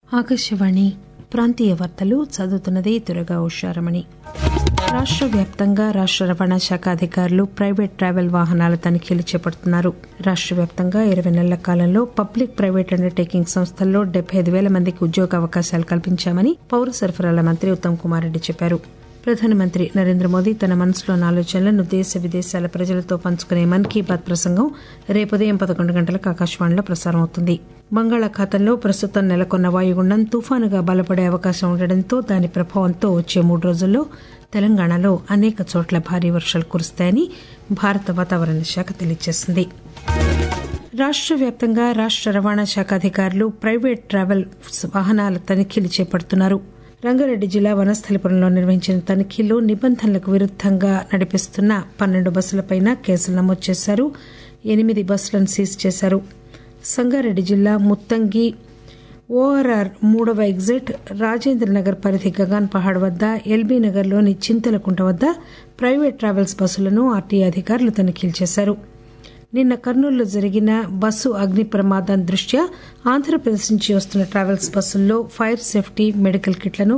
ఆకాశవాణి ప్రాంతీయ వార్తలు చదువుతున్నది దురగా ఉషారమణి రాష్ట వ్యాప్తంగా రాష్ట రవాణా శాఖ అధికారులు ప్రైవేట్ ట్రావెల్ వాహనాల తనిఖీలు చేపడుతున్నారు రాష్ట వ్యాప్తంగా ఇరవై నెలల కాలంలో పబ్లిక్ ప్రైవేట్ అండర్టేకింగ్ సంస్థల్లో డెబ్బై ఐదు పేల మందికి ఉద్యోగ అవకాశాలు కల్పించామని పౌర సరఫరాల మంత్రి ఉత్తమ్ కుమార్ రెడ్డి చెప్పారు ప్రధానమంత్రి నరేంద్ర మోదీ తన మనసులోని ఆలోచనలను దేశ విదేశాల ప్రజలతో పంచుకునే మన్ కీ బాత్ ప్రసంగం రేపు ఉదయం పదకొండు గంటలకు ఆకాశవాణిలో ప్రసారం అవుతుంది బంగాళాఖాతంలో ప్రస్తుతం నెలకొన్న వాయుగుండం తుఫానుగా బలపడే అవకాశం ఉండడంతో దాని ప్రభావంతో వచ్చే మూడు రోజుల్లో తెలంగాణలో అనేక చోట్ల భారీ వర్షాలు కురుస్తాయని భారత వాతావరణ శాఖ తెలియజేసింది రాష్ట వ్యాప్తంగా రాష్ట రవాణా శాఖ అధికారులు ప్రైవేట్ ట్రావెల్ వాహనాల తనిఖీలు చేపడుతున్నారు రంగారెడ్డి జిల్లా వనస్థలిపురంలో నిర్వహించిన తనిఖీల్లో నిబంధనలకు విరుద్దంగా నడిపిస్తున్న పన్నెండు బస్సులపై కేసులు నమోదు చేశారు ఎనిమిది బస్సులను సీజ్ చేశారు సంగారెడ్డి జిల్లా ముత్తంగి ఓఆర్ఆర్ మూడవ ఎగ్జిట్ రాజేంద్ర నగర్ పరిధి గగన్ పహాడ్ వద్ద ఎల్బీ నగర్లోని చింతలకుంట వద్ద ప్రైవేట్ ట్రావెల్స్ బస్సులను ఆర్టీఏ అధికారులు తనిఖీలు చేశారు నిన్న కర్నూలులో జరిగిన బస్సు అగ్ని ప్రమాదం దృష్ట్యా ఆంధ్రప్రదేశ్ నుంచి వస్తున్న ట్రావెల్స్ బస్సుల్లో ఫైర్ సేఫ్టీ మెడికల్ కిట్లను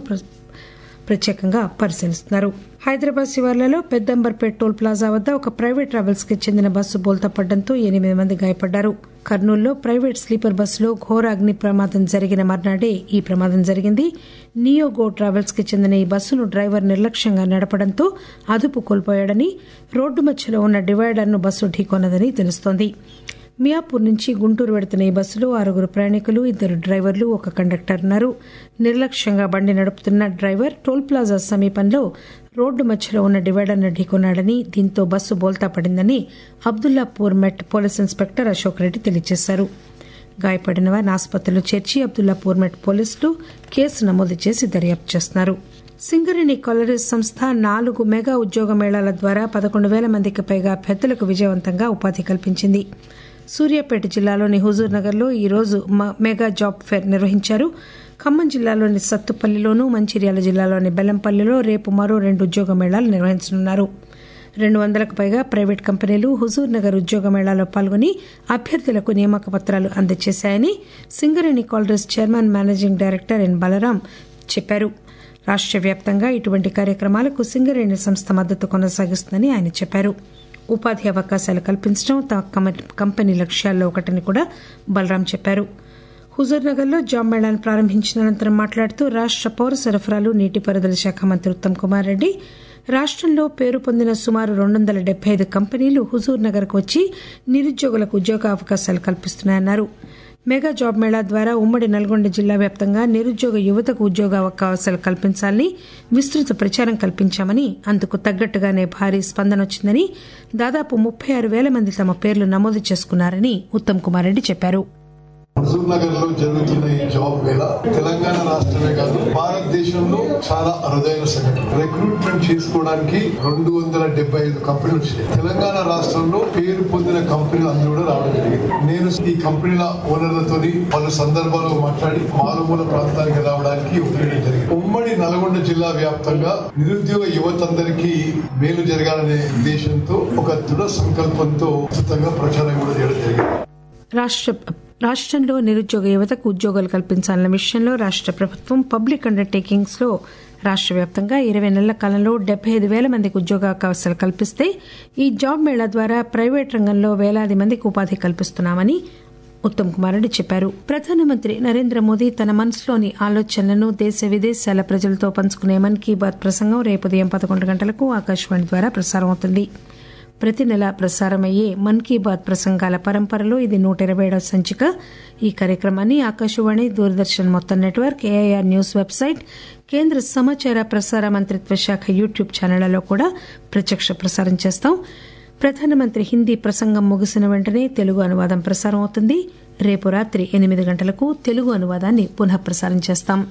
ప్రత్యేకంగా పరిశీలిస్తున్నారు హైదరాబాద్ శివార్లలో పెద్దంబర్పేట్ టోల్ ప్లాజా వద్ద ఒక ప్రైవేట్ ట్రావెల్స్ కి చెందిన బస్సు బోల్తా పడడంతో ఎనిమిది మంది గాయపడ్డారు కర్నూలులో ప్రైవేట్ స్లీపర్ బస్సులో ఘోర అగ్ని ప్రమాదం జరిగిన మర్నాడే ఈ ప్రమాదం జరిగింది నియోగో ట్రావెల్స్ కి చెందిన ఈ బస్సును డ్రైవర్ నిర్లక్ష్యంగా నడపడంతో అదుపు కోల్పోయాడని రోడ్డు మధ్యలో ఉన్న డివైడర్ను బస్సు ఢీకొన్నదని తెలుస్తోంది మియాపూర్ నుంచి గుంటూరు వెడుతున్న ఈ బస్సులో ఆరుగురు ప్రయాణికులు ఇద్దరు డ్రైవర్లు ఒక కండక్టర్ ఉన్నారు నిర్లక్ష్యంగా బండి నడుపుతున్న డ్రైవర్ టోల్ ప్లాజా సమీపంలో రోడ్డు మధ్యలో ఉన్న డివైడర్ను ఢీకొన్నాడని దీంతో బస్సు బోల్తా పడిందని అబ్దుల్లాపూర్ మెట్ పోలీస్ ఇన్స్పెక్టర్ అశోక్ రెడ్డి తెలియజేశారు గాయపడిన వారిని ఆసుపత్రిలో చేర్చి అబ్దుల్లాపూర్ మెట్ పోలీసులు కేసు నమోదు చేసి దర్యాప్తు చేస్తున్నారు సింగరేణి కాలరీస్ సంస్థ నాలుగు మెగా ఉద్యోగ మేళాల ద్వారా పదకొండు పేల మందికి పైగా అభ్యర్థులకు విజయవంతంగా ఉపాధి కల్పించింది సూర్యాపేట జిల్లాలోని హుజూర్ నగర్ లో ఈరోజు మెగా జాబ్ ఫేర్ నిర్వహించారు ఖమ్మం జిల్లాలోని సత్తుపల్లిలోను మంచిర్యాల జిల్లాలోని బెల్లంపల్లిలో రేపు మరో రెండు ఉద్యోగ మేళాలు నిర్వహించనున్నారు రెండు వందలకు పైగా ప్రైవేట్ కంపెనీలు హుజూర్ నగర్ ఉద్యోగ మేళాలో పాల్గొని అభ్యర్థులకు నియామక పత్రాలు అందజేశాయని Singareni collieries chairman managing director N Balram చెప్పారు రాష్ట వ్యాప్తంగా ఇటువంటి కార్యక్రమాలకు సింగరేణి సంస్థ మద్దతు కొనసాగిస్తుందని ఆయన చెప్పారు ఉపాధి అవకాశాలు కల్పించడం తమ కంపెనీ లక్ష్యాల్లో ఒకటని కూడా బలరాం చెప్పారు హుజూర్నగర్ లో జాబ్ మేళాను ప్రారంభించిన అనంతరం మాట్లాడుతూ రాష్ట పౌర సరఫరాలు నీటిపారుదల శాఖ మంత్రి ఉత్తమ్ కుమార్ రెడ్డి రాష్టంలో పేరు పొందిన సుమారు రెండు వందల డెబ్బై ఐదు కంపెనీలు హుజూర్ నగర్ కు వచ్చి నిరుద్యోగులకు ఉద్యోగ అవకాశాలు కల్పిస్తున్నాయన్నారు మెగా జాబ్ మేళా ద్వారా ఉమ్మడి నల్గొండ జిల్లా వ్యాప్తంగా నిరుద్యోగ యువతకు ఉద్యోగ అవకాశాలు కల్పించాలని విస్తృత ప్రచారం కల్పించామని అందుకు తగ్గట్టుగానే భారీ స్పందన వచ్చిందని దాదాపు ముప్పై ఆరు పేల మంది తమ పేర్లు నమోదు చేసుకున్నారని ఉత్తమ్ కుమార్ రెడ్డి చెప్పారు హుజూర్ నగర్ లో జరుగుతున్న ఈ జాబ్ మేళ తెలంగాణ రాష్ట్రమే కాదు భారతదేశంలో చాలా అరుదైన సంఘటన రిక్రూట్మెంట్ చేసుకోవడానికి రెండు వందల డెబ్బై ఐదు కంపెనీలు వచ్చినాయి తెలంగాణ రాష్ట్రంలో పేరు పొందిన కంపెనీలు అందరూ కూడా రావడం జరిగింది నేను ఈ కంపెనీల ఓనర్లతో పలు సందర్భాల్లో మాట్లాడి మారుమూల ప్రాంతానికి రావడానికి ఉపయోగం జరిగింది ఉమ్మడి నల్గొండ జిల్లా వ్యాప్తంగా నిరుద్యోగ యువతందరికీ మేలు జరగాలనే ఉద్దేశంతో ఒక దృఢ సంకల్పంతో ఉచితంగా ప్రచారం కూడా చేయడం జరిగింది రాష్ట్ర రాష్టంలో నిరుద్యోగ యువతకు ఉద్యోగాలు కల్పించాలన్న విషయంలో రాష్ట ప్రభుత్వం పబ్లిక్ అండర్టేకింగ్స్ లో రాష్ట వ్యాప్తంగా ఇరవై నెలల కాలంలో డెబ్బై ఐదు పేల మందికి ఉద్యోగ అవకాశాలు కల్పిస్తే ఈ జాబ్ మేళా ద్వారా ప్రైవేట్ రంగంలో వేలాది మందికి ఉపాధి కల్పిస్తున్నామని ఉత్తమ్ కుమార్ రెడ్డి చెప్పారు ప్రధానమంత్రి నరేంద్ర మోదీ తన మనసులోని ఆలోచనలను దేశ విదేశాల ప్రజలతో పంచుకునే మన్ కీ బాత్ ప్రసంగం రేపు ఉదయం పదకొండు గంటలకు ఆకాశవాణి ద్వారా ప్రసారం అవుతుంది ప్రతి నెల ప్రసారమయ్యే మన్ కీ బాత్ ప్రసంగాల పరంపరలో ఇది నూట ఇరవై ఏడవ సంచిక ఈ కార్యక్రమాన్ని ఆకాశవాణి దూరదర్శన్ మొత్తం నెట్వర్క్ ఏఐఆర్ న్యూస్ వెబ్సైట్ కేంద్ర సమాచార ప్రసార మంత్రిత్వ శాఖ యూట్యూబ్ ఛానళ్లలో కూడా ప్రత్యక్ష ప్రసారం చేస్తాం ప్రధానమంత్రి హిందీ ప్రసంగం ముగిసిన వెంటనే తెలుగు అనువాదం ప్రసారం అవుతుంది రేపు రాత్రి ఎనిమిది గంటలకు తెలుగు అనువాదాన్ని పునః ప్రసారం చేస్తాం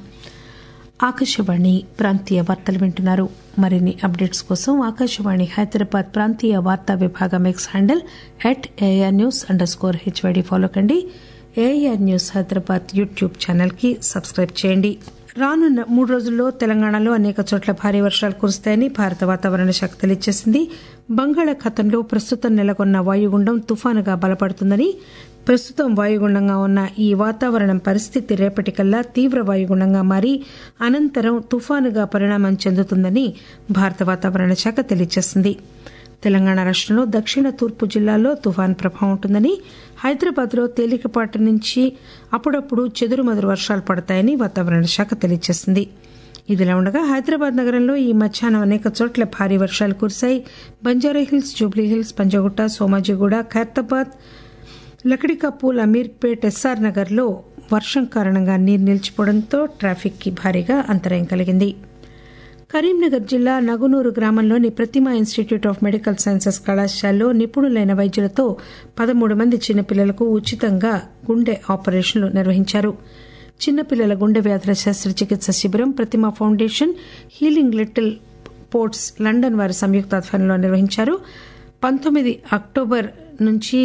ఆకాశవాణి ప్రాంతీయ వార్తలు వింటున్నారు మరిన్ని అప్డేట్స్ కోసం ఆకాశవాణి హైదరాబాద్ ప్రాంతీయ వార్తా విభాగం X handle at AR news underscore HYD follow కండి AR news Hyderabad YouTube channel కి సబ్స్క్రైబ్ చేయండి రానున్న మూడు రోజుల్లో తెలంగాణలో అనేక చోట్ల భారీ వర్షాలు కురుస్తాయని భారత వాతావరణ శాఖ తెలియజేసింది బంగాళాఖాతంలో ప్రస్తుతం నెలకొన్న వాయుగుండం తుఫానుగా బలపడుతుందని ప్రస్తుతం వాయుగుండంగా ఉన్న ఈ వాతావరణం పరిస్థితి రేపటికల్లా తీవ్ర వాయుగుండంగా మారి అనంతరం తుఫానుగా పరిణామం చెందుతుందని భారత వాతావరణ శాఖ తెలియజేసింది తెలంగాణ రాష్టంలో దక్షిణ తూర్పు జిల్లాల్లో తుఫాన్ ప్రభావం ఉంటుందని హైదరాబాద్ లో తేలికపాటి నుంచి అప్పుడప్పుడు చెదురుమదురు వర్షాలు పడతాయని వాతావరణ శాఖ తెలియజేసింది ఇదిలా ఉండగా హైదరాబాద్ నగరంలో ఈ మధ్యాహ్నం అనేక చోట్ల భారీ వర్షాలు కురిశాయి బంజారాహిల్స్ జూబ్లీహిల్స్ పంజగుట్ట సోమాజిగూడ ఖైరతాబాద్ లకడికపూల్ అమీర్పేట్ ఎస్ఆర్ నగర్ లో వర్షం కారణంగా నీరు నిలిచిపోవడంతో ట్రాఫిక్ కి భారీగా అంతరాయం కలిగింది కరీంనగర్ జిల్లా నగునూరు గ్రామంలోని Prathima institute of medical sciences కళాశాలలో నిపుణులైన వైద్యులతో పదమూడు మంది చిన్నపిల్లలకు ఉచితంగా గుండె ఆపరేషన్లు నిర్వహించారు చిన్నపిల్లల గుండె వ్యాధుల శస్త్రచికిత్స శిబిరం Prathima foundation healing little ports London వారి సంయుక్త ఆధ్వర్యంలో నిర్వహించారు పంతొమ్మిది అక్టోబర్ నుంచి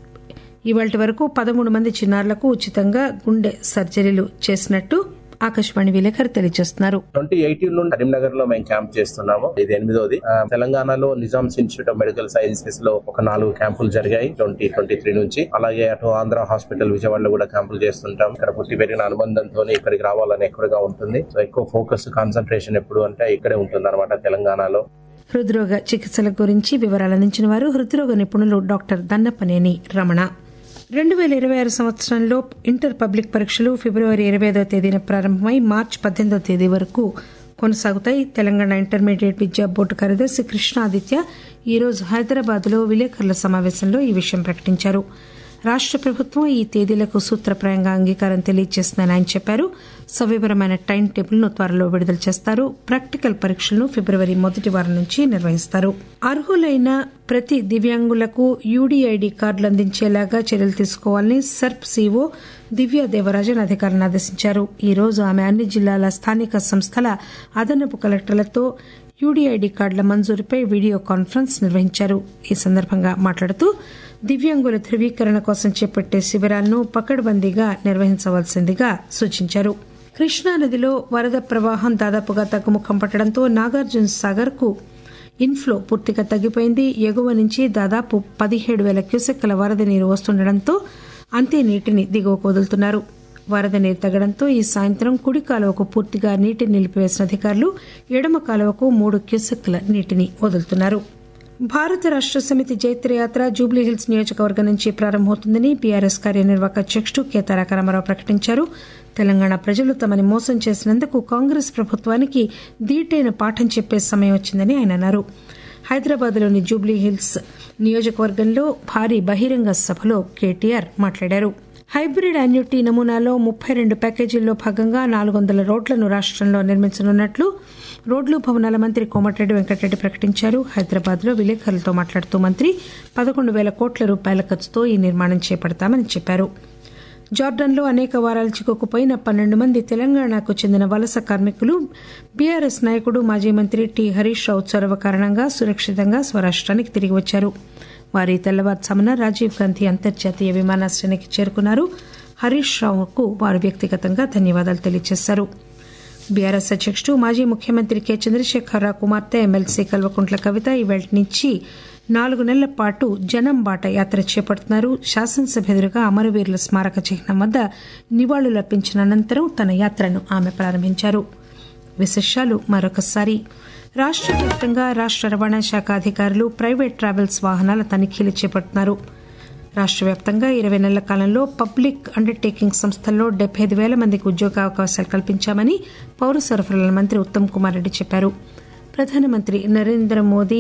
ఇవాటి వరకు పదమూడు మంది చిన్నారులకు ఉచితంగా గుండె సర్జరీలు చేసినట్టు ఆకాశవాణి విలేకరు తెలియజేస్తున్నారు ట్వంటీ ఎయిటీన్ నుండి కరీంనగర్ లో మేము క్యాంప్ చేస్తున్నాము ఇది ఎనిమిదోది ఆ, తెలంగాణలో Nizam's institute of medical sciences లో ఒక నాలుగు క్యాంపులు జరిగాయి ట్వంటీ ట్వంటీ త్రీ నుంచి అలాగే అటు ఆంధ్ర హాస్పిటల్ విజయవాడలో కూడా క్యాంపులు చేస్తుంటాం ఇక్కడ పుట్టి పెరిగిన అనుబంధంతో ఇక్కడికి రావాలని ఎక్కువగా ఉంటుంది సో ఎక్కువ ఫోకస్ కాన్సన్ట్రేషన్ ఎప్పుడు అంటే ఇక్కడే ఉంటుంది అనమాట తెలంగాణలో హృద్రోగ చికిత్సల గురించి వివరాలు అందించిన వారు హృద్రోగ నిపుణులు డాక్టర్ దన్నపనేని రమణ రెండు వేల ఇరవై ఆరు సంవత్సరంలో ఇంటర్ పబ్లిక్ పరీక్షలు ఫిబ్రవరి ఇరవై ఐదవ తేదీన ప్రారంభమై మార్చి పద్దెనిమిదవ తేదీ వరకు కొనసాగుతాయి తెలంగాణ ఇంటర్మీడియట్ విద్యా బోర్డు కార్యదర్శి కృష్ణాదిత్య ఈరోజు హైదరాబాద్ లో విలేకరుల సమావేశంలో ఈ విషయం ప్రకటించారు రాష్ట ప్రభుత్వం ఈ తేదీలకు సూత్రప్రాయంగా అంగీకారం తెలియజేసిందని ఆయన చెప్పారు సవివరమైన టైం టేబుల్ ను త్వరలో విడుదల చేస్తారు ప్రాక్టికల్ పరీక్షలను ఫిబ్రవరి మొదటి వారం నుంచి నిర్వహిస్తారు అర్హులైన ప్రతి దివ్యాంగులకు యూడీఐడి కార్డులు అందించేలాగా చర్యలు తీసుకోవాలని సర్ప్ సీఓ దివ్య దేవరాజన్ అధికారులను ఆదేశించారు ఈ రోజు ఆమె అన్ని జిల్లాల స్థానిక సంస్థల అదనపు కలెక్టర్లతో యూడీఐడి కార్డుల మంజూరుపై వీడియో కాన్ఫరెన్స్ నిర్వహించారు ఈ సందర్భంగా మాట్లాడుతూ దివ్యాంగుల ధృవీకరణ కోసం చేపట్టే శిబిరాలను పకడ్బందీగా నిర్వహించవలసిందిగా సూచించారు కృష్ణానదిలో వరద ప్రవాహం దాదాపుగా తగ్గుముఖం పట్టడంతో నాగార్జున సాగర్ కు ఇన్ఫ్లో పూర్తిగా తగ్గిపోయింది ఎగువ నుంచి దాదాపు పదిహేడు వేల క్యూసెక్కుల వరద నీరు వస్తుండటంతో అంతే నీటిని దిగువకు వదులుతున్నారు వరద నీరు తగ్గడంతో ఈ సాయంత్రం కుడి కాలువకు పూర్తిగా నీటిని నిలిపివేసిన అధికారులు ఎడమ కాలువకు మూడు క్యూసెక్కుల నీటిని వదులుతున్నారు భారత రాష్ట సమితి జైత్రయాత్ర జూబ్లీహిల్స్ నియోజకవర్గం నుంచి ప్రారంభమవుతుందని బీఆర్ఎస్ కార్యనిర్వాహక అధ్యకుడు కె తారక రామారావు ప్రకటించారు తెలంగాణ ప్రజలు తమని మోసం చేసినందుకు కాంగ్రెస్ ప్రభుత్వానికి దీటైన పాఠం చెప్పే సమయం వచ్చిందని ఆయన అన్నారు హైదరాబాద్లోని జూబ్లీహిల్స్ నియోజకవర్గంలో భారీ బహిరంగ సభలో కేటీఆర్ మాట్లాడారు హైబ్రిడ్ అన్యుటీ నమూనాలో ముప్పై రెండు ప్యాకేజీల్లో భాగంగా నాలుగు వందల రోడ్లను రాష్టంలో నిర్మించనున్నట్లు రోడ్లు భవనాల మంత్రి కోమటిరెడ్డి వెంకటరెడ్డి ప్రకటించారు హైదరాబాద్ లో విలేకరులతో మాట్లాడుతూ మంత్రి పదకొండు వేల కోట్ల రూపాయల ఖర్చుతో ఈ నిర్మాణం చేపడతామని చెప్పారు జార్డన్లో అనేక వారాలు చిక్కుకుపోయిన పన్నెండు మంది తెలంగాణకు చెందిన వలస కార్మికులు బీఆర్ఎస్ నాయకుడు మాజీ మంత్రి టి హరీష్ రావు చొరవ కారణంగా సురక్షితంగా స్వరాష్ట్రానికి తిరిగి వచ్చారు వారి తెల్లవారుజామున రాజీవ్ గాంధీ అంతర్జాతీయ విమానాశ్రయానికి చేరుకున్నారు హరీష్ రావుకు వారు వ్యక్తిగతంగా ధన్యవాదాలు తెలియజేశారు బీఆర్ఎస్ అధ్యకుడు మాజీ ముఖ్యమంత్రి కె చంద్రశేఖరరావు కుమార్తె ఎమ్మెల్సీ కల్వకుంట్ల కవిత ఈవేళ నుంచి నాలుగు నెలల పాటు జనం బాట యాత్ర చేపడుతున్నారు శాసనసభ ఎదురుగా అమరవీరుల స్మారక చిహ్నం వద్ద నివాళులర్పించిన అనంతరం తన యాత్రను ఆమె ప్రారంభించారు విశేషాలు మరొకసారి రాష్ట్ర వ్యాప్తంగా రాష్ట్ర రవాణా శాఖ అధికారులు ప్రైవేట్ ట్రావెల్స్ వాహనాల తనిఖీలు చేపడుతున్నారు రాష్ట్ర వ్యాప్తంగా ఇరవై నెలల కాలంలో పబ్లిక్ అండర్టేకింగ్ సంస్థల్లో డెబ్బై ఐదు వేల మందికి ఉద్యోగావకాశాలు కల్పించామని పౌర సరఫరాల మంత్రి ఉత్తమ్ కుమార్ రెడ్డి చెప్పారు ప్రధానమంత్రి నరేంద్ర మోదీ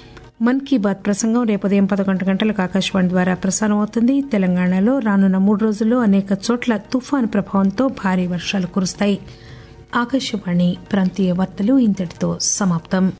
మన్ కీ బాత్ ప్రసంగం రేపు ఉదయం పదకొండు గంటలకు ఆకాశవాణి ద్వారా ప్రసారం అవుతుంది తెలంగాణలో రానున్న మూడు రోజుల్లో అనేక చోట్ల తుఫాను ప్రభావంతో భారీ వర్షాలు కురుస్తాయి ఆకాశవాణి ప్రాంతీయ వార్తలు ఇంతటితో సమాప్తం